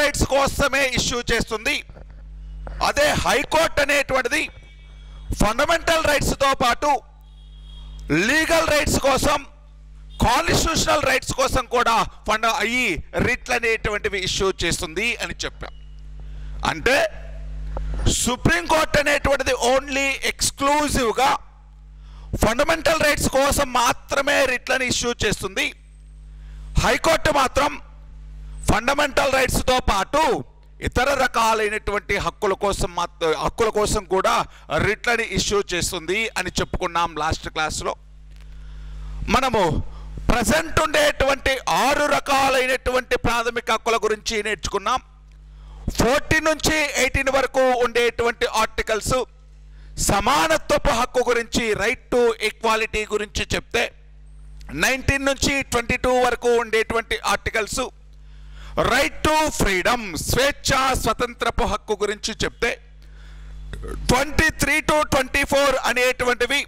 rights కోసమే issue చేస్తుంది అదే హైకోర్టు అనేటువంటిది ఫండమెంటల్ రైట్స్తో పాటు లీగల్ రైట్స్ కోసం కాన్స్టిట్యూషనల్ రైట్స్ కోసం కూడా ఫండ ఈ రిట్లు అనేటువంటివి ఇష్యూ చేస్తుంది అని చెప్పాం అంటే సుప్రీంకోర్టు అనేటువంటిది ఓన్లీ ఎక్స్క్లూజివ్గా ఫండమెంటల్ రైట్స్ కోసం మాత్రమే రిట్లను ఇష్యూ చేస్తుంది హైకోర్టు మాత్రం ఫండమెంటల్ రైట్స్తో పాటు ఇతర రకాలైనటువంటి హక్కుల కోసం మాత్ర హక్కుల కోసం కూడా రిట్లని ఇష్యూ చేస్తుంది అని చెప్పుకున్నాం లాస్ట్ క్లాస్లో మనము ప్రజెంట్ ఉండేటువంటి ఆరు రకాలైనటువంటి ప్రాథమిక హక్కుల గురించి నేర్చుకున్నాం ఫోర్టీన్ నుంచి ఎయిటీన్ వరకు ఉండేటువంటి ఆర్టికల్స్ సమానత్వపు హక్కు గురించి రైట్ టు ఈక్వాలిటీ గురించి చెప్తే నైన్టీన్ నుంచి ట్వంటీ టూ వరకు ఉండేటువంటి ఆర్టికల్స్ రైట్ టు ఫ్రీడమ్ స్వేచ్ఛ స్వతంత్రపు హక్కు గురించి చెప్తే twenty three to twenty four అనేటువంటివి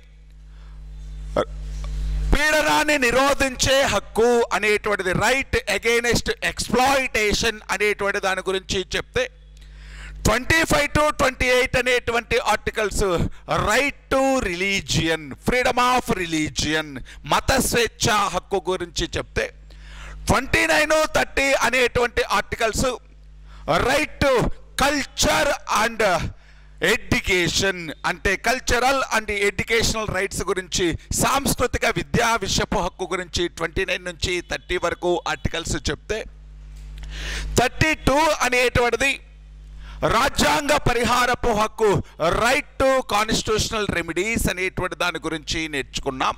పీడనాన్ని నిరోధించే హక్కు అనేటువంటిది రైట్ అగైనెస్ట్ ఎక్స్ప్లాయిటేషన్ అనేటువంటి దాని గురించి చెప్తే twenty five to twenty eight అనేటువంటి articles right to religion freedom of religion మత స్వేచ్ఛ హక్కు గురించి చెప్తే ట్వంటీ నైన్ థర్టీ అనేటువంటి articles right to culture and education అంటే కల్చరల్ అండ్ ఎడ్యుకేషనల్ రైట్స్ గురించి సాంస్కృతిక విద్యా విషయపు హక్కు గురించి ట్వంటీ నైన్ నుంచి థర్టీ వరకు ఆర్టికల్స్ చెప్తే థర్టీ టూ అనేటువంటిది రాజ్యాంగ పరిహారపు హక్కు రైట్ టు కాన్స్టిట్యూషనల్ రెమెడీస్ అనేటువంటి దాని గురించి నేర్చుకున్నాం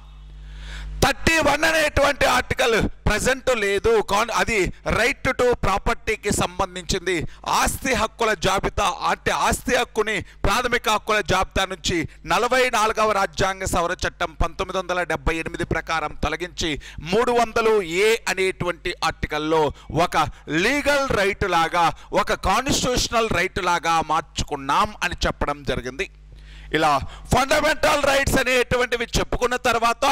థర్టీ వన్ అనేటువంటి ఆర్టికల్ ప్రజెంట్ లేదు కాన్ అది రైట్ టు ప్రాపర్టీకి సంబంధించింది ఆస్తి హక్కుల జాబితా అంటే ఆస్తి హక్కుని ప్రాథమిక హక్కుల జాబితా నుంచి నలభై నాలుగవ రాజ్యాంగ సవర చట్టం పంతొమ్మిది వందల డెబ్బై ఎనిమిది ప్రకారం తొలగించి మూడు వందలు ఏ అనేటువంటి ఆర్టికల్లో ఒక లీగల్ రైట్ లాగా ఒక కాన్స్టిట్యూషనల్ రైట్ లాగా మార్చుకున్నాం అని చెప్పడం జరిగింది ఇలా ఫండమెంటల్ రైట్స్ అనేటువంటివి చెప్పుకున్న తర్వాత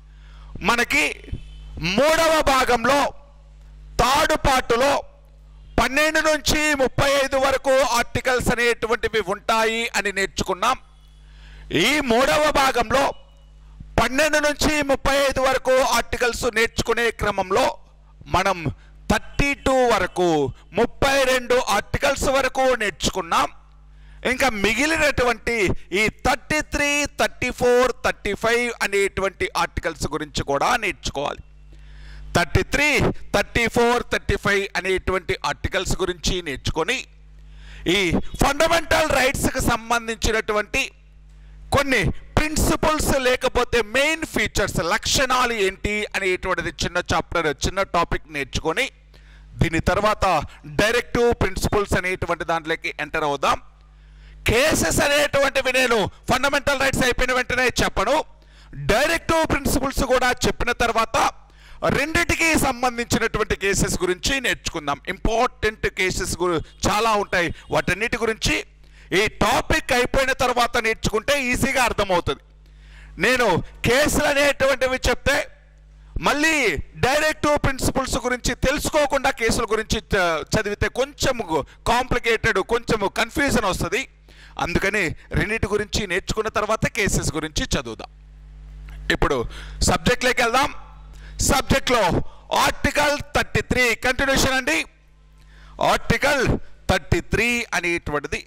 మనకి మూడవ భాగంలో థర్డ్ పార్టులో పన్నెండు నుంచి ముప్పై ఐదు వరకు ఆర్టికల్స్ అనేటువంటివి ఉంటాయి అని నేర్చుకున్నాం ఈ మూడవ భాగంలో పన్నెండు నుంచి ముప్పై ఐదు వరకు ఆర్టికల్స్ నేర్చుకునే క్రమంలో మనం థర్టీ టూ వరకు ముప్పై రెండు ఆర్టికల్స్ వరకు నేర్చుకున్నాం ఇంకా మిగిలినటువంటి ఈ thirty three thirty four thirty five అనేటువంటి ఆర్టికల్స్ గురించి కూడా నేర్చుకోవాలి thirty three thirty four thirty five అనేటువంటి ఆర్టికల్స్ గురించి నేర్చుకొని ఈ ఫండమెంటల్ రైట్స్కి సంబంధించినటువంటి కొన్ని ప్రిన్సిపల్స్ లేకపోతే మెయిన్ ఫీచర్స్ లక్షణాలు ఏంటి అనేటువంటిది చిన్న చాప్టర్ చిన్న టాపిక్ నేర్చుకొని దీని తర్వాత డైరెక్టివ్ ప్రిన్సిపల్స్ అనేటువంటి దాంట్లోకి ఎంటర్ అవుదాం కేసెస్ అనేటువంటివి నేను ఫండమెంటల్ రైట్స్ అయిపోయిన వెంటనే చెప్పను డైరెక్టివ్ ప్రిన్సిపల్స్ కూడా చెప్పిన తర్వాత రెండిటికి సంబంధించినటువంటి కేసెస్ గురించి నేర్చుకుందాం ఇంపార్టెంట్ కేసెస్ చాలా ఉంటాయి వాటన్నిటి గురించి ఈ టాపిక్ అయిపోయిన తర్వాత నేర్చుకుంటే ఈజీగా అర్థమవుతుంది నేను కేసులు అనేటువంటివి చెప్తే మళ్ళీ డైరెక్టివ్ ప్రిన్సిపల్స్ గురించి తెలుసుకోకుండా కేసుల గురించి చ- చదివితే కొంచెం కాంప్లికేటెడ్ కొంచెం కన్ఫ్యూజన్ వస్తుంది అందుకని రెండింటి గురించి నేర్చుకున్న తర్వాత కేసెస్ గురించి చదువుదాం ఇప్పుడు సబ్జెక్ట్లోకి వెళ్దాం సబ్జెక్ట్లో ఆర్టికల్ థర్టీ త్రీ కంటిన్యూషన్ అండి ఆర్టికల్ థర్టీ త్రీ అనేటువంటిది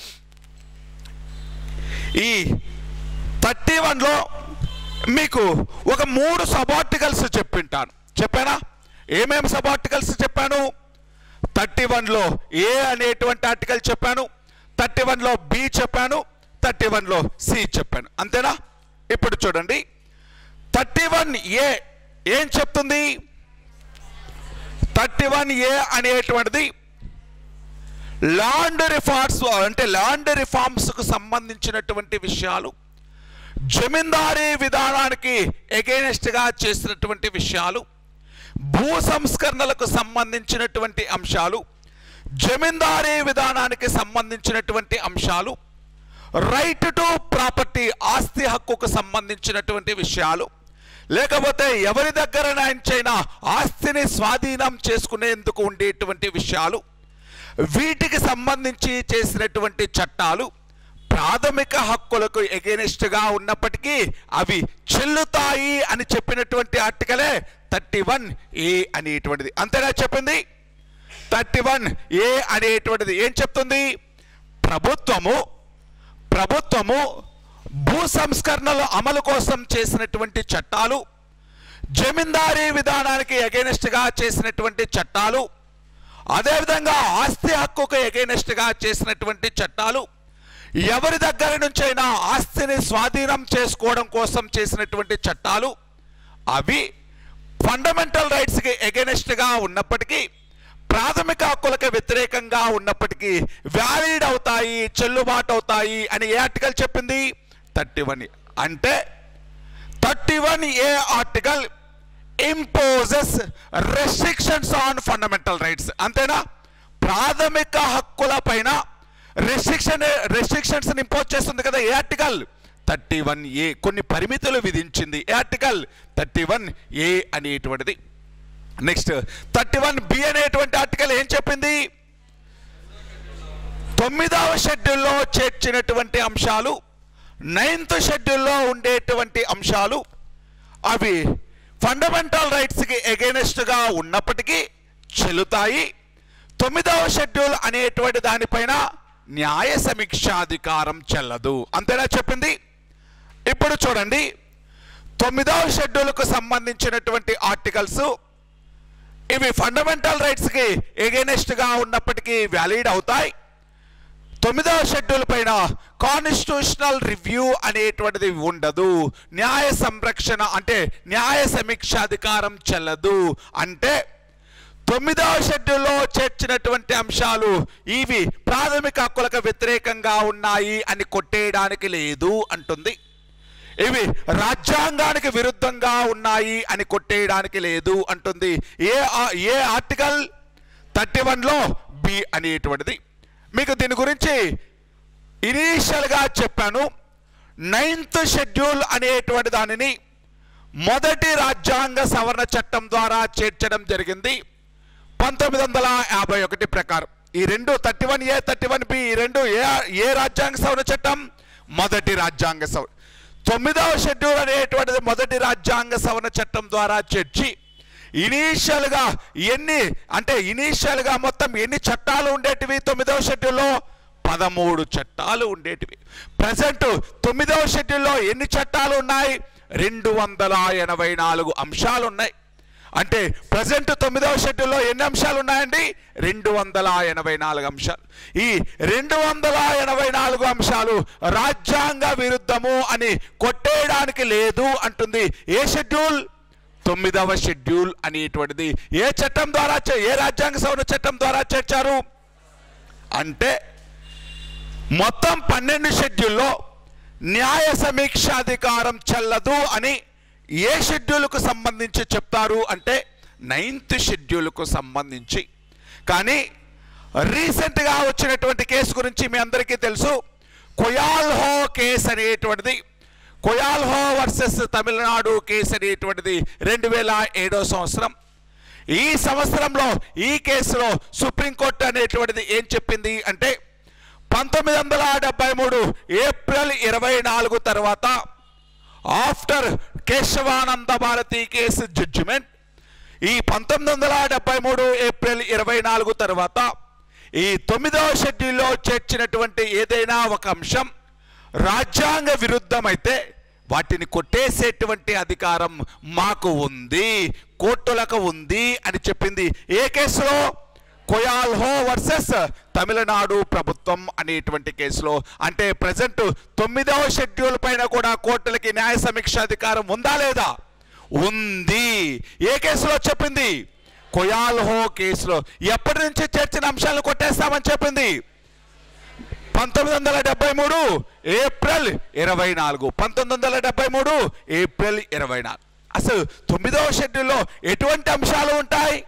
ఈ థర్టీ వన్లో మీకు ఒక మూడు సబ్ ఆర్టికల్స్ చెప్పింటాను చెప్పానా ఏమేమి సబ్ ఆర్టికల్స్ చెప్పాను థర్టీ వన్లో ఏ అనేటువంటి ఆర్టికల్ చెప్పాను థర్టీ వన్లో బి చెప్పాను థర్టీ వన్లో సి చెప్పాను అంతేనా ఇప్పుడు చూడండి థర్టీ వన్ ఏ ఏం చెప్తుంది థర్టీ వన్ ఏ అనేటువంటిది ల్యాండ్ రిఫార్మ్స్ అంటే ల్యాండ్ రిఫార్మ్స్కు సంబంధించినటువంటి విషయాలు జమీందారీ విధానానికి ఎగెనెస్ట్గా చేసినటువంటి విషయాలు భూ సంస్కరణలకు సంబంధించినటువంటి అంశాలు జమీందారీ విధానానికి సంబంధించినటువంటి అంశాలు రైట్ టు ప్రాపర్టీ ఆస్తి హక్కుకు సంబంధించినటువంటి విషయాలు లేకపోతే ఎవరి దగ్గర నుంచైనా ఆస్తిని స్వాధీనం చేసుకునేందుకు ఉండేటువంటి విషయాలు వీటికి సంబంధించి చేసినటువంటి చట్టాలు ప్రాథమిక హక్కులకు ఎగెనిస్ట్గా ఉన్నప్పటికీ అవి చెల్లుతాయి అని చెప్పినటువంటి ఆర్టికలే థర్టీ వన్ ఏ అనేటువంటిది అంతేనా చెప్పింది థర్టీ వన్ ఏ అనేటువంటిది ఏం చెప్తుంది ప్రభుత్వము ప్రభుత్వము భూ సంస్కరణల అమలు కోసం చేసినటువంటి చట్టాలు జమీందారీ విధానానికి ఎగెనిస్ట్గా చేసినటువంటి చట్టాలు అదేవిధంగా ఆస్తి హక్కుకు ఎగెనిస్ట్గా చేసినటువంటి చట్టాలు ఎవరి దగ్గర నుంచైనా ఆస్తిని స్వాధీనం చేసుకోవడం కోసం చేసినటువంటి చట్టాలు అవి ఫండమెంటల్ రైట్స్కి ఎగెనిస్ట్గా ఉన్నప్పటికీ ప్రాథమిక హక్కులకు వ్యతిరేకంగా ఉన్నప్పటికీ వ్యాలిడ్ అవుతాయి చెల్లుబాటు అవుతాయి అని ఏ ఆర్టికల్ చెప్పింది థర్టీ వన్ అంటే thirty one A article imposes restrictions on fundamental rights అంతేనా ప్రాథమిక హక్కుల పైన రెస్ట్రిక్షన్ రెస్ట్రిక్షన్స్ ఇంపోజ్ చేస్తుంది కదా ఏ ఆర్టికల్ థర్టీ వన్ ఏ కొన్ని పరిమితులు విధించింది ఏ ఆర్టికల్ థర్టీ వన్ ఏ అనేటువంటిది నెక్స్ట్ థర్టీ వన్ బి అనేటువంటి ఆర్టికల్ ఏం చెప్పింది తొమ్మిదవ షెడ్యూల్లో చేర్చినటువంటి అంశాలు నైన్త్ షెడ్యూల్లో ఉండేటువంటి అంశాలు అవి ఫండమెంటల్ రైట్స్కి ఎగెనెస్ట్గా ఉన్నప్పటికీ చెల్లుతాయి తొమ్మిదవ షెడ్యూల్ అనేటువంటి దానిపైన న్యాయ సమీక్షాధికారం చెల్లదు అంతేనా చెప్పింది ఇప్పుడు చూడండి తొమ్మిదవ షెడ్యూల్కు సంబంధించినటువంటి ఆర్టికల్స్ ఇవి ఫండమెంటల్ రైట్స్కి ఎగెనెస్ట్గా ఉన్నప్పటికీ వ్యాలిడ్ అవుతాయి తొమ్మిదవ షెడ్యూల్ పైన కాన్స్టిట్యూషనల్ రివ్యూ అనేటువంటిది ఉండదు న్యాయ సంరక్షణ అంటే న్యాయ సమీక్షాధికారం చెల్లదు అంటే తొమ్మిదవ షెడ్యూల్లో చేర్చినటువంటి అంశాలు ఇవి ప్రాథమిక హక్కులకు వ్యతిరేకంగా ఉన్నాయి అని కొట్టేయడానికి లేదు అంటుంది ఇవి రాజ్యాంగానికి విరుద్ధంగా ఉన్నాయి అని కొట్టేయడానికి లేదు అంటుంది ఏ ఆ- ఏ ఆర్టికల్ థర్టీ వన్లో బి అనేటువంటిది మీకు దీని గురించి ఇనీషియల్గా చెప్పాను నైన్త్ షెడ్యూల్ అనేటువంటి దానిని మొదటి రాజ్యాంగ సవరణ చట్టం ద్వారా చేర్చడం జరిగింది పంతొమ్మిది వందల యాభై ఒకటి ప్రకారం ఈ రెండు thirty one A thirty one B ఈ రెండు ఏ ఏ రాజ్యాంగ సవరణ చట్టం మొదటి రాజ్యాంగ సవరణ తొమ్మిదవ షెడ్యూల్ అనేటువంటిది మొదటి రాజ్యాంగ సవరణ చట్టం ద్వారా చేర్చి ఇనీషియల్గా ఎన్ని అంటే ఇనీషియల్గా మొత్తం ఎన్ని చట్టాలు ఉండేటివి తొమ్మిదవ షెడ్యూల్లో పదమూడు చట్టాలు ఉండేటివి ప్రజెంట్ తొమ్మిదవ షెడ్యూల్లో ఎన్ని చట్టాలు ఉన్నాయి రెండు వందల ఎనభై నాలుగు అంశాలు ఉన్నాయి అంటే ప్రజెంట్ తొమ్మిదవ షెడ్యూల్లో ఎన్ని అంశాలు ఉన్నాయండి రెండు వందల ఎనభై నాలుగు అంశాలు ఈ రెండు వందల ఎనభై నాలుగు అంశాలు రాజ్యాంగ విరుద్ధము అని కొట్టేయడానికి లేదు అంటుంది ఏ షెడ్యూల్ తొమ్మిదవ షెడ్యూల్ అనేటువంటిది ఏ చట్టం ద్వారా చే- ఏ రాజ్యాంగ సవరణ చట్టం ద్వారా చేర్చారు అంటే మొత్తం పన్నెండు షెడ్యూల్లో న్యాయ సమీక్షాధికారం చెల్లదు అని ఏ షెడ్యూల్కు సంబంధించి చెప్తారు అంటే నైన్త్ షెడ్యూల్కు సంబంధించి కానీ రీసెంట్గా వచ్చినటువంటి కేసు గురించి మీ అందరికీ తెలుసు కొయాల్హో కేసు అనేటువంటిది కొయాల్హో వర్సెస్ తమిళనాడు కేసు అనేటువంటిది రెండు వేల ఏడో సంవత్సరం ఈ సంవత్సరంలో ఈ కేసులో సుప్రీంకోర్టు అనేటువంటిది ఏం చెప్పింది అంటే పంతొమ్మిది వందల డెబ్బై మూడు ఏప్రిల్ ఇరవై నాలుగు తర్వాత after Kesavananda Bharati case judgement ఈ పంతొమ్మిది వందల డెబ్బై మూడు ఏప్రిల్ ఇరవై నాలుగు తర్వాత ఈ తొమ్మిదవ షెడ్యూల్లో చేర్చినటువంటి ఏదైనా ఒక అంశం రాజ్యాంగ విరుద్ధమైతే వాటిని కొట్టేసేటువంటి అధికారం మాకు ఉంది కోర్టులకు ఉంది అని చెప్పింది ఏ కేసులో కొయాల్హో వర్సెస్ తమిళనాడు ప్రభుత్వం అనేటువంటి కేసులో అంటే ప్రజెంట్ తొమ్మిదవ షెడ్యూల్ పైన కూడా కోర్టులకి న్యాయ సమీక్ష అధికారం ఉందా లేదా ఉంది ఏ కేసులో చెప్పింది కొయాల్హో కేసులో ఎప్పటి నుంచి చేర్చిన అంశాలను కొట్టేస్తామని చెప్పింది పంతొమ్మిది వందల డెబ్బై మూడు ఏప్రిల్ ఇరవై నాలుగు పంతొమ్మిది వందల డెబ్బై మూడు ఏప్రిల్ ఇరవై నాలుగు అసలు తొమ్మిదవ షెడ్యూల్లో ఎటువంటి అంశాలు ఉంటాయి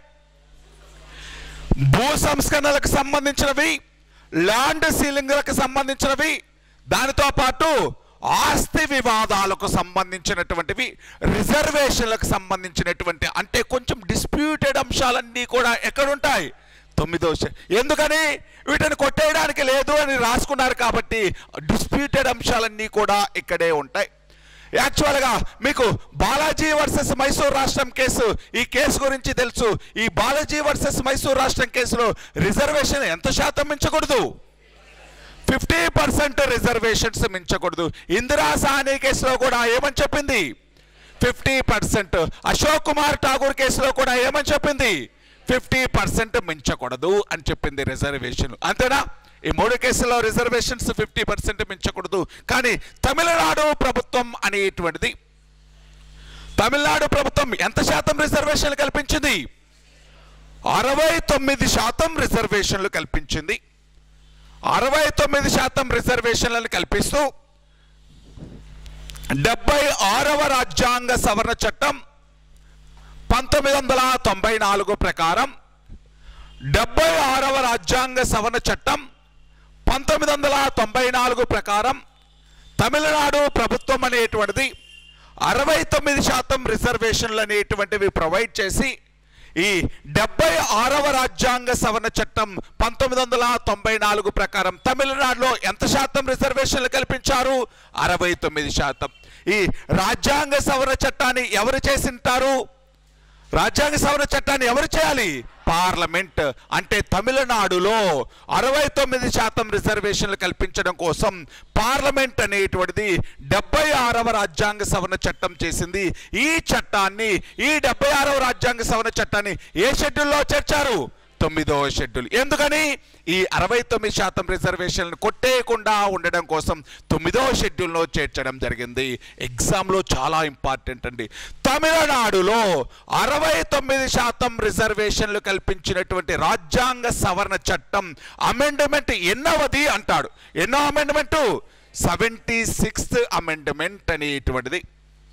భూ సంస్కరణలకు సంబంధించినవి ల్యాండ్ సీలింగ్లకు సంబంధించినవి దానితో పాటు ఆస్తి వివాదాలకు సంబంధించినటువంటివి రిజర్వేషన్లకు సంబంధించినటువంటి అంటే కొంచెం డిస్ప్యూటెడ్ అంశాలన్నీ కూడా ఎక్కడుంటాయి తొమ్మిదో షె- ఎందుకని వీటిని కొట్టేయడానికి లేదు అని రాసుకున్నారు కాబట్టి డిస్ప్యూటెడ్ అంశాలన్నీ కూడా ఇక్కడే ఉంటాయి యాక్చువల్గా మీకు బాలాజీ వర్సెస్ మైసూర్ రాష్ట్రం కేసు ఈ కేసు గురించి తెలుసు ఈ బాలాజీ వర్సెస్ మైసూర్ రాష్ట్రం కేసులో రిజర్వేషన్ ఎంత శాతం మించకూడదు ఫిఫ్టీ పర్సెంట్ రిజర్వేషన్స్ మించకూడదు ఇందిరా సాహ్ని కేసులో కూడా ఏమని చెప్పింది ఫిఫ్టీ పర్సెంట్ అశోక్ కుమార్ ఠాగూర్ కేసులో కూడా ఏమని చెప్పింది ఫిఫ్టీ పర్సెంట్ మించకూడదు అని చెప్పింది రిజర్వేషన్ అంతేనా ఈ మూడు కేసుల్లో రిజర్వేషన్స్ ఫిఫ్టీ పర్సెంట్ మించకూడదు కానీ తమిళనాడు ప్రభుత్వం అనేటువంటిది తమిళనాడు ప్రభుత్వం ఎంత శాతం రిజర్వేషన్లు కల్పించింది అరవై తొమ్మిది శాతం రిజర్వేషన్లు కల్పించింది అరవై తొమ్మిది శాతం రిజర్వేషన్లను కల్పిస్తూ డెబ్బై ఆరవ రాజ్యాంగ సవరణ చట్టం పంతొమ్మిది వందల తొంభై నాలుగు ప్రకారం డెబ్బై ఆరవ రాజ్యాంగ సవరణ చట్టం పంతొమ్మిది వందల తొంభై నాలుగు ప్రకారం తమిళనాడు ప్రభుత్వం అనేటువంటిది అరవై తొమ్మిది శాతం రిజర్వేషన్లు అనేటువంటివి ప్రొవైడ్ చేసి ఈ డెబ్బై ఆరవ రాజ్యాంగ సవరణ చట్టం పంతొమ్మిది వందల తొంభై నాలుగు ప్రకారం తమిళనాడులో ఎంత శాతం రిజర్వేషన్లు కల్పించారు అరవై తొమ్మిది శాతం ఈ రాజ్యాంగ సవరణ చట్టాన్ని ఎవరు చేసింటారు రాజ్యాంగ సవరణ చట్టాన్ని ఎవరు చేయాలి పార్లమెంట్ అంటే తమిళనాడులో అరవై తొమ్మిది శాతం రిజర్వేషన్లు కల్పించడం కోసం పార్లమెంట్ అనేటువంటిది డెబ్బై ఆరవ రాజ్యాంగ సవరణ చట్టం చేసింది ఈ చట్టాన్ని ఈ డెబ్బై ఆరవ రాజ్యాంగ సవరణ చట్టాన్ని ఏ షెడ్యూల్లో చేర్చారు తొమ్మిదవ షెడ్యూల్ ఎందుకని ఈ అరవై తొమ్మిది శాతం రిజర్వేషన్లను కొట్టేయకుండా ఉండడం కోసం తొమ్మిదవ షెడ్యూల్లో చేర్చడం జరిగింది ఎగ్జామ్లో చాలా ఇంపార్టెంట్ అండి తమిళనాడులో అరవై తొమ్మిది శాతం రిజర్వేషన్లు కల్పించినటువంటి రాజ్యాంగ సవరణ చట్టం అమెండ్మెంట్ ఎన్నవది అంటాడు ఎన్నో అమెండ్మెంట్ సెవెంటీ సిక్స్త్ అమెండ్మెంట్ అనేటువంటిది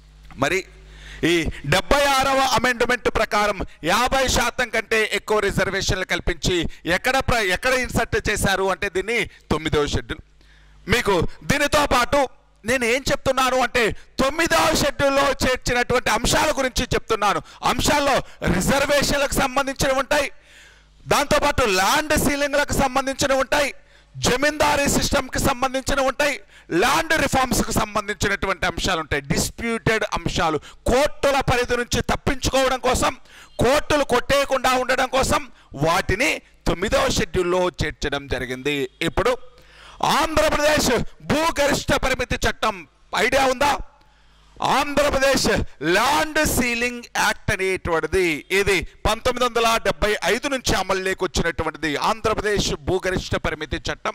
మరి ఈ డెబ్బై ఆరవ అమెండ్మెంట్ ప్రకారం యాభై శాతం కంటే ఎక్కువ రిజర్వేషన్లు కల్పించి ఎక్కడ ప్ర ఎక్కడ ఇన్సర్ట్ చేశారు అంటే దీన్ని తొమ్మిదవ షెడ్యూల్ మీకు దీనితో పాటు నేను ఏం చెప్తున్నాను అంటే తొమ్మిదవ షెడ్యూల్లో చేర్చినటువంటి అంశాల గురించి చెప్తున్నాను అంశాల్లో రిజర్వేషన్లకు సంబంధించినవి ఉంటాయి దాంతోపాటు ల్యాండ్ సీలింగ్లకు సంబంధించినవి ఉంటాయి జమీందారీ సిస్టమ్కి సంబంధించిన ఉంటాయి ల్యాండ్ రిఫార్మ్స్కి సంబంధించినటువంటి అంశాలు ఉంటాయి డిస్ప్యూటెడ్ అంశాలు కోర్టుల పరిధి నుంచి తప్పించుకోవడం కోసం కోర్టులు కొట్టేయకుండా ఉండడం కోసం వాటిని తొమ్మిదవ షెడ్యూల్లో చేర్చడం జరిగింది ఇప్పుడు ఆంధ్రప్రదేశ్ భూగరిష్ట పరిమితి చట్టం ఐడియా ఉందా ఆంధ్రప్రదేశ్ ల్యాండ్ సీలింగ్ యాక్ట్ అనేటువంటిది ఇది పంతొమ్మిది వందల డెబ్బై ఐదు నుంచి అమల్లోకి వచ్చినటువంటిది ఆంధ్రప్రదేశ్ భూగరిష్ట పరిమితి చట్టం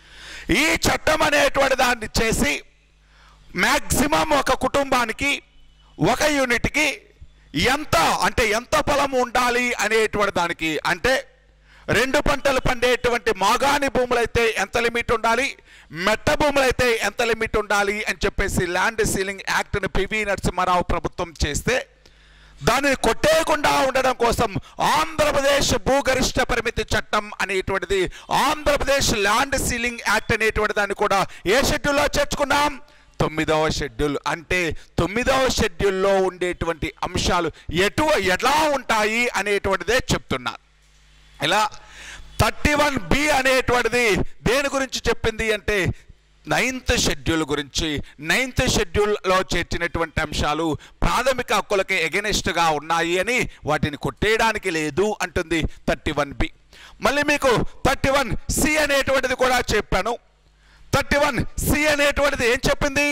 ఈ చట్టం అనేటువంటి దాన్ని చేసి మ్యాక్సిమం ఒక కుటుంబానికి ఒక యూనిట్కి ఎంత అంటే ఎంత పొలం ఉండాలి అనేటువంటి దానికి అంటే రెండు పంటలు పండేటువంటి మాగాణి భూములైతే ఎంత లిమిట్ ఉండాలి మెట్ట భూములైతే ఎంత లిమిట్ ఉండాలి అని చెప్పేసి ల్యాండ్ సీలింగ్ యాక్ట్ని పివి నరసింహారావు ప్రభుత్వం చేస్తే దానిని కొట్టేయకుండా ఉండడం కోసం ఆంధ్రప్రదేశ్ భూగరిష్ట పరిమితి చట్టం అనేటువంటిది ఆంధ్రప్రదేశ్ ల్యాండ్ సీలింగ్ యాక్ట్ అనేటువంటి దాన్ని కూడా ఏ షెడ్యూల్లో చేర్చుకున్నాం తొమ్మిదవ షెడ్యూల్ అంటే తొమ్మిదవ షెడ్యూల్లో ఉండేటువంటి అంశాలు ఎటు ఎలా ఉంటాయి అనేటువంటిదే చెప్తున్నారు ఇలా థర్టీ వన్ బి అనేటువంటిది దేని గురించి చెప్పింది అంటే నైన్త్ షెడ్యూల్ గురించి నైన్త్ షెడ్యూల్లో చేర్చినటువంటి అంశాలు ప్రాథమిక హక్కులకి ఎగెనిస్ట్గా ఉన్నాయి అని వాటిని కొట్టేయడానికి లేదు అంటుంది థర్టీ వన్ బి మళ్ళీ మీకు థర్టీ వన్ సి అనేటువంటిది కూడా చెప్పాను థర్టీ వన్ సి అనేటువంటిది ఏం చెప్పింది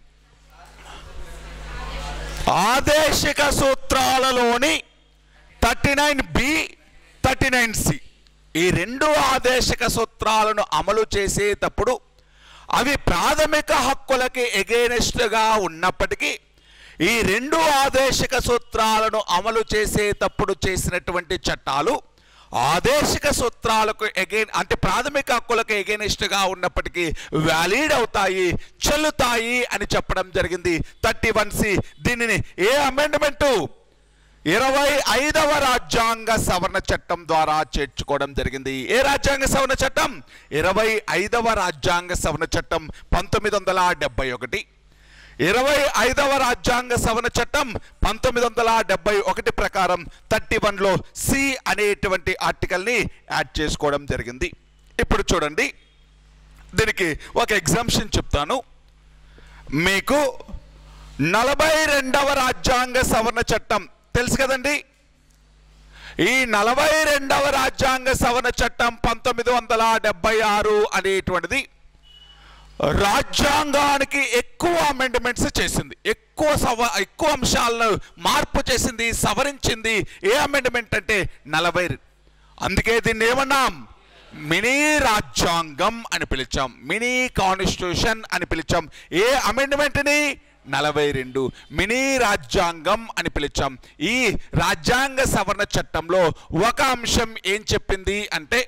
ఆదేశిక సూత్రాలలోని thirty nine B thirty nine C ఈ రెండు ఆదేశిక సూత్రాలను అమలు చేసేటప్పుడు అవి ప్రాథమిక హక్కులకి ఎగేనెస్ట్గా ఉన్నప్పటికీ ఈ రెండు ఆదేశిక సూత్రాలను అమలు చేసేటప్పుడు చేసినటువంటి చట్టాలు ఆదేశిక సూత్రాలకు ఎగైన్ అంటే ప్రాథమిక హక్కులకు ఎగెనిస్ట్గా ఉన్నప్పటికీ వ్యాలిడ్ అవుతాయి చెల్లుతాయి అని చెప్పడం జరిగింది థర్టీ వన్ సి దీనిని ఏ అమెండ్మెంటు ఇరవై ఐదవ రాజ్యాంగ సవరణ చట్టం ద్వారా చేర్చుకోవడం జరిగింది ఏ రాజ్యాంగ సవరణ చట్టం ఇరవై ఐదవ రాజ్యాంగ సవరణ చట్టం పంతొమ్మిది వందల డెబ్బై ఒకటి ఇరవై ఐదవ రాజ్యాంగ సవరణ చట్టం పంతొమ్మిది వందల డెబ్బై ఒకటి ప్రకారం థర్టీ వన్లో సి అనేటువంటి ఆర్టికల్ని యాడ్ చేసుకోవడం జరిగింది ఇప్పుడు చూడండి దీనికి ఒక ఎగ్జామ్షన్ చెప్తాను మీకు నలభై రెండవ రాజ్యాంగ సవరణ చట్టం తెలుసు కదండి ఈ నలభై రెండవ రాజ్యాంగ సవరణ చట్టం పంతొమ్మిది వందల డెబ్బై ఆరు అనేటువంటిది రాజ్యాంగానికి ఎక్కువ అమెండ్మెంట్స్ చేసింది ఎక్కువ సవ ఎక్కువ అంశాలను మార్పు చేసింది సవరించింది ఏ అమెండ్మెంట్ అంటే నలభై అందుకే దీన్ని ఏమన్నాం మినీ రాజ్యాంగం అని పిలిచాం మినీ కాన్స్టిట్యూషన్ అని పిలిచాం ఏ అమెండ్మెంట్ని నలభై రెండు మినీ రాజ్యాంగం అని పిలిచాం ఈ రాజ్యాంగ సవరణ చట్టంలో ఒక అంశం ఏం చెప్పింది అంటే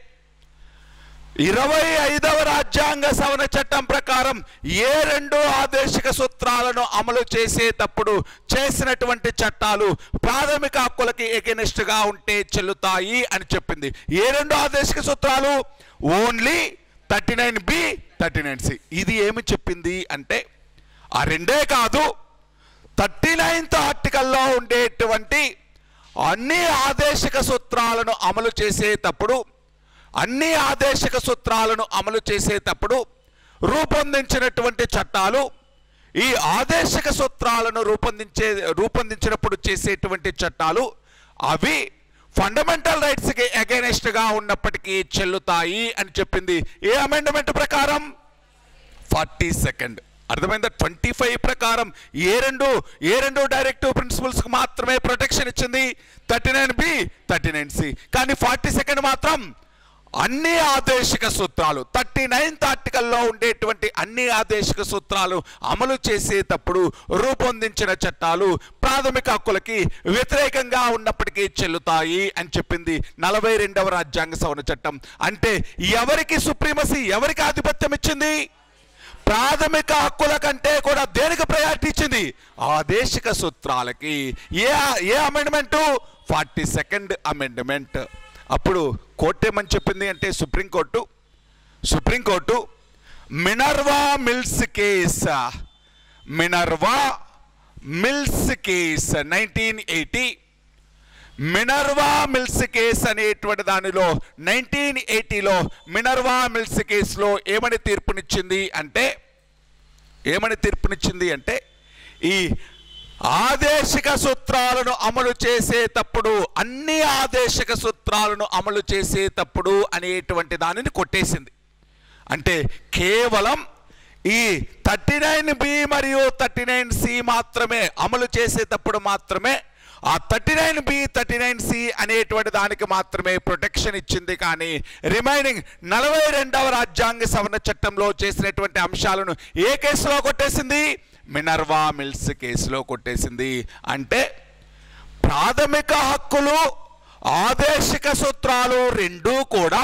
ఇరవై ఐదవ రాజ్యాంగ సవరణ చట్టం ప్రకారం ఏ రెండు ఆదేశిక సూత్రాలను అమలు చేసేటప్పుడు చేసినటువంటి చట్టాలు ప్రాథమిక హక్కులకి ఎగెనిస్ట్ గా ఉంటే చెల్లుతాయి అని చెప్పింది ఏ రెండు ఆదేశిక సూత్రాలు only thirty nine B thirty nine C ఇది ఏమి చెప్పింది అంటే ఆ రెండే కాదు థర్టీ నైన్త్ ఆర్టికల్లో ఉండేటువంటి అన్ని ఆదేశిక సూత్రాలను అమలు చేసేటప్పుడు అన్ని ఆదేశిక సూత్రాలను అమలు చేసేటప్పుడు రూపొందించినటువంటి చట్టాలు ఈ ఆదేశిక సూత్రాలను రూపొందించే రూపొందించినప్పుడు చేసేటువంటి చట్టాలు అవి ఫండమెంటల్ రైట్స్కి అగైనెస్ట్గా ఉన్నప్పటికీ చెల్లుతాయి అని చెప్పింది ఏ అమెండ్మెంట్ ప్రకారం ఫార్టీ సెకండ్ అర్థమైందా ట్వంటీ ఫైవ్ ప్రకారం ఏ రెండు ఏ రెండు డైరెక్టివ్ ప్రిన్సిపల్స్కి మాత్రమే ప్రొటెక్షన్ ఇచ్చింది thirty nine B thirty nine C కానీ ఫార్టీ సెకండ్ మాత్రం అన్ని ఆదేశిక సూత్రాలు థర్టీ నైన్త్ ఆర్టికల్లో ఉండేటువంటి అన్ని ఆదేశిక సూత్రాలు అమలు చేసేటప్పుడు రూపొందించిన చట్టాలు ప్రాథమిక హక్కులకి వ్యతిరేకంగా ఉన్నప్పటికీ చెల్లుతాయి అని చెప్పింది నలభై రెండవ రాజ్యాంగ సవరణ చట్టం అంటే ఎవరికి సుప్రీమసీ ఎవరికి ఆధిపత్యం ఇచ్చింది ప్రాథమిక హక్కుల కంటే కూడా దేనికి ప్రయారిటీ ఇచ్చింది ఆదేశిక సూత్రాలకి ఏ ఏ అమెండ్మెంటు ఫార్టీ సెకండ్ అమెండ్మెంట్ అప్పుడు కోర్టు ఏమని చెప్పింది అంటే supreme court supreme court Minerva Mills case Minerva Mills case nineteen eighty Minerva Mills case అనేటువంటి దానిలో నైన్టీన్ ఎయిటీలో మినర్వా మిల్స్ కేసులో ఏమని తీర్పునిచ్చింది అంటే ఏమని తీర్పునిచ్చింది అంటే ఈ ఆదేశిక సూత్రాలను అమలు చేసేటప్పుడు అన్ని ఆదేశిక సూత్రాలను అమలు చేసేటప్పుడు అనేటువంటి దానిని కొట్టేసింది అంటే కేవలం ఈ థర్టీ నైన్ బి మరియు థర్టీ నైన్ సి మాత్రమే అమలు చేసేటప్పుడు మాత్రమే ఆ thirty nine B thirty nine C అనేటువంటి దానికి మాత్రమే ప్రొటెక్షన్ ఇచ్చింది కానీ రిమైనింగ్ నలభై రెండవ రాజ్యాంగ సవరణ చట్టంలో చేసినటువంటి అంశాలను ఏ కేసులో కొట్టేసింది మినర్వా మిల్స్ కేసులో కొట్టేసింది అంటే ప్రాథమిక హక్కులు ఆదేశిక సూత్రాలు రెండూ కూడా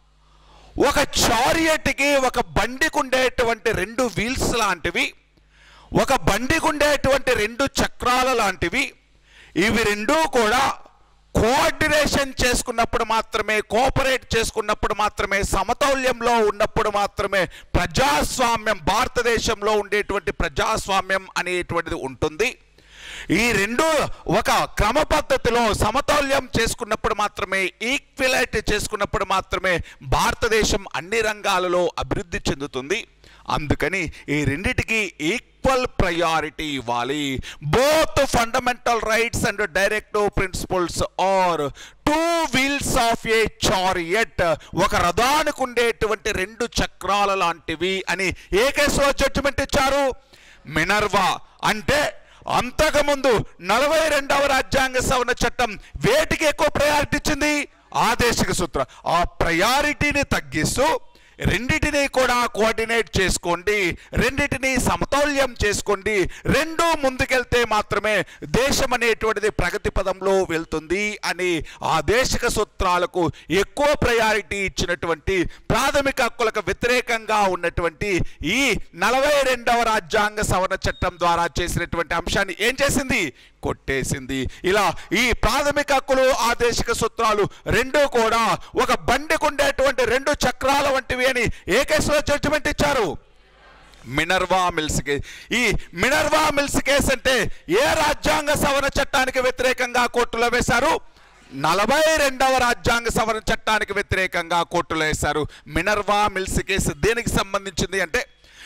ఒక చారియట్కి ఒక బండికి ఉండేటువంటి రెండు వీల్స్ లాంటివి ఒక బండికి ఉండేటువంటి రెండు చక్రాల లాంటివి ఇవి రెండూ కూడా కోఆర్డినేషన్ చేసుకున్నప్పుడు మాత్రమే కోఆపరేట్ చేసుకున్నప్పుడు మాత్రమే సమతౌల్యంలో ఉన్నప్పుడు మాత్రమే ప్రజాస్వామ్యం భారతదేశంలో ఉండేటువంటి ప్రజాస్వామ్యం అనేటువంటిది ఉంటుంది ఈ రెండు ఒక క్రమ పద్ధతిలో సమతౌల్యం చేసుకున్నప్పుడు మాత్రమే ఈక్విలైట్ చేసుకున్నప్పుడు మాత్రమే భారతదేశం అన్ని రంగాలలో అభివృద్ధి చెందుతుంది అందుకని ఈ రెండిటికి ఈక్వల్ ప్రయారిటీ ఇవ్వాలి both fundamental rights and directive principles are two wheels of a chariot ఒక రథానికి ఉండేటువంటి రెండు చక్రాల లాంటివి అని ఏ కేసులో జడ్జిమెంట్ ఇచ్చారు మినర్వా అంటే అంతకుముందు నలభై రెండవ రాజ్యాంగ సవరణ చట్టం వేటికి ఎక్కువ ప్రయారిటీ ఇచ్చింది ఆదేశిక సూత్రం ఆ ప్రయారిటీని తగ్గిస్తూ రెండిటిని కూడా కోఆర్డినేట్ చేసుకోండి రెండిటిని సమతౌల్యం చేసుకోండి రెండు ముందుకెళ్తే మాత్రమే దేశం అనేటువంటిది ప్రగతి పదంలో వెళ్తుంది అని ఆ దేశిక సూత్రాలకు ఎక్కువ ప్రయారిటీ ఇచ్చినటువంటి ప్రాథమిక హక్కులకు వ్యతిరేకంగా ఉన్నటువంటి ఈ నలభై రెండవ రాజ్యాంగ సవరణ చట్టం ద్వారా చేసినటువంటి అంశాన్ని ఏం చేసింది కొట్టేసింది ఇలా ఈ ప్రాథమిక హక్కులు ఆదేశిక సూత్రాలు రెండు కూడా ఒక బండికి ఉండేటువంటి రెండు చక్రాల వంటివి అని ఏ కేసులో జడ్జిమెంట్ ఇచ్చారు మినర్వా మిల్స్ కేసు ఈ మినర్వా మిల్స్ కేసు అంటే ఏ రాజ్యాంగ సవరణ చట్టానికి వ్యతిరేకంగా కోర్టులో వేశారు నలభై రెండవ రాజ్యాంగ సవరణ చట్టానికి వ్యతిరేకంగా కోర్టులో వేశారు మినర్వా మిల్స్ కేసు దేనికి సంబంధించింది అంటే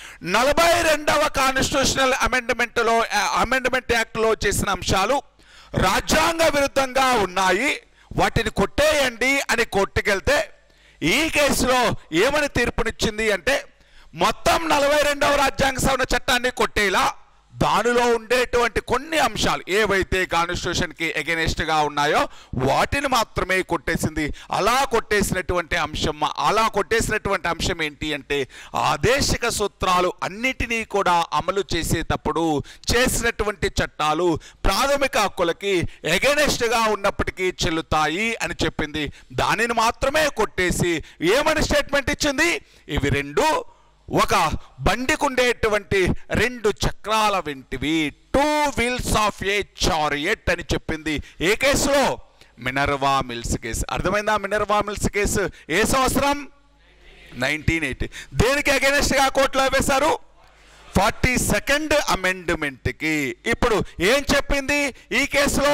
నలభై రెండవ కాన్స్టిట్యూషనల్ అమెండ్మెంట్లో అమెండ్మెంట్ యాక్ట్లో చేసిన అంశాలు రాజ్యాంగ విరుద్ధంగా ఉన్నాయి వాటిని కొట్టేయండి అని కొట్టుకెళ్తే ఈ కేసులో ఏమని తీర్పునిచ్చింది అంటే మొత్తం నలభై రెండవ రాజ్యాంగ సవరణ చట్టాన్ని కొట్టేలా దానిలో ఉండేటువంటి కొన్ని అంశాలు ఏవైతే కాన్స్టిట్యూషన్కి ఎగెనెస్ట్గా ఉన్నాయో వాటిని మాత్రమే కొట్టేసింది అలా కొట్టేసినటువంటి అంశం అలా కొట్టేసినటువంటి అంశం ఏంటి అంటే ఆదేశిక సూత్రాలు అన్నిటినీ కూడా అమలు చేసేటప్పుడు చేసినటువంటి చట్టాలు ప్రాథమిక హక్కులకి ఎగెనెస్ట్గా ఉన్నప్పటికీ చెల్లుతాయి అని చెప్పింది దానిని మాత్రమే కొట్టేసి ఏమని స్టేట్మెంట్ ఇచ్చింది ఇవి రెండు ఒక బండికి ఉండేటువంటి రెండు చక్రాల వెంటివి two wheels of a chariot అని చెప్పింది ఏ కేసులో మినర్వా మిల్స్ కేసు అర్థమైందా మినర్వా మిల్స్ కేసు ఏ సంవత్సరం నైన్టీన్ ఎయిటీ దేనికి అగెనెస్ట్గా కోర్టులో వేశారు ఫార్టీ సెకండ్ అమెండ్మెంట్కి ఇప్పుడు ఏం చెప్పింది ఈ కేసులో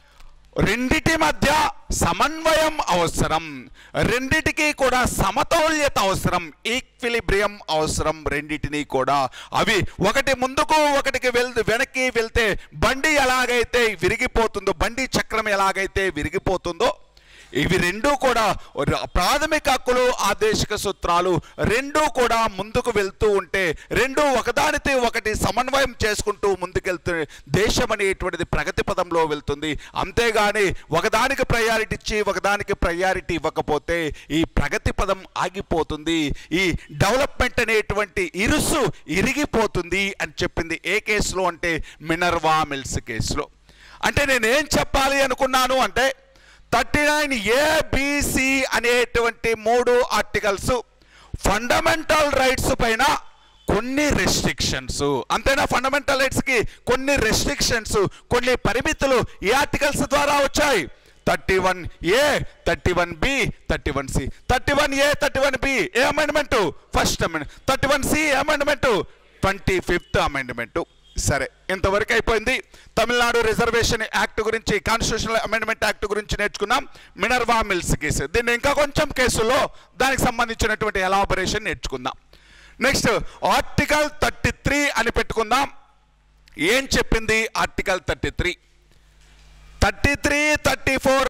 రెండిటి మధ్య సమన్వయం అవసరం రెండిటికి కూడా సమతౌల్యత అవసరం ఈక్విలిబ్రియం అవసరం రెండిటిని కూడా అవి ఒకటి ముందుకు ఒకటికి వెళ్ వెనక్కి వెళ్తే బండి ఎలాగైతే విరిగిపోతుందో బండి చక్రం ఎలాగైతే విరిగిపోతుందో ఇవి రెండూ కూడా ర- ప్రాథమిక హక్కులు ఆదేశిక సూత్రాలు రెండూ కూడా ముందుకు వెళ్తూ ఉంటే రెండూ ఒకదానితో ఒకటి సమన్వయం చేసుకుంటూ ముందుకెళ్తూ దేశం అనేటువంటిది ప్రగతి పదంలో వెళ్తుంది అంతేగాని ఒకదానికి ప్రయారిటీ ఇచ్చి ఒకదానికి ప్రయారిటీ ఇవ్వకపోతే ఈ ప్రగతి పదం ఆగిపోతుంది ఈ డెవలప్మెంట్ అనేటువంటి ఇరుసు ఇరిగిపోతుంది అని చెప్పింది ఏ కేసులో అంటే మినర్వా మిల్స్ కేసులో అంటే నేను ఏం చెప్పాలి అనుకున్నాను అంటే థర్టీ నైన్ ఏబిసి అనేటువంటి మూడు ఆర్టికల్స్ ఫండమెంటల్ రైట్స్ పైన కొన్ని రెస్ట్రిక్షన్స్ అంతేనా ఫండమెంటల్ రైట్స్కి కొన్ని రెస్ట్రిక్షన్స్ కొన్ని పరిమితులు ఈ ఆర్టికల్స్ ద్వారా వచ్చాయి thirty one A thirty one B thirty one C thirty one A thirty one B ఏ amendment first amendment thirty one C amendment twenty fifth amendment సరే ఇంతవరకు అయిపోయింది తమిళనాడు రిజర్వేషన్ యాక్ట్ గురించి కాన్స్టిట్యూషనల్ అమెండ్మెంట్ యాక్ట్ గురించి నేర్చుకున్నాం Minerva Mills case దీన్ని ఇంకా కొంచెం కేసుల్లో దానికి సంబంధించినటువంటి ఎలాబరేషన్ నేర్చుకుందాం నెక్స్ట్ ఆర్టికల్ థర్టీ త్రీ అని పెట్టుకుందాం ఏం చెప్పింది article thirty three thirty three thirty four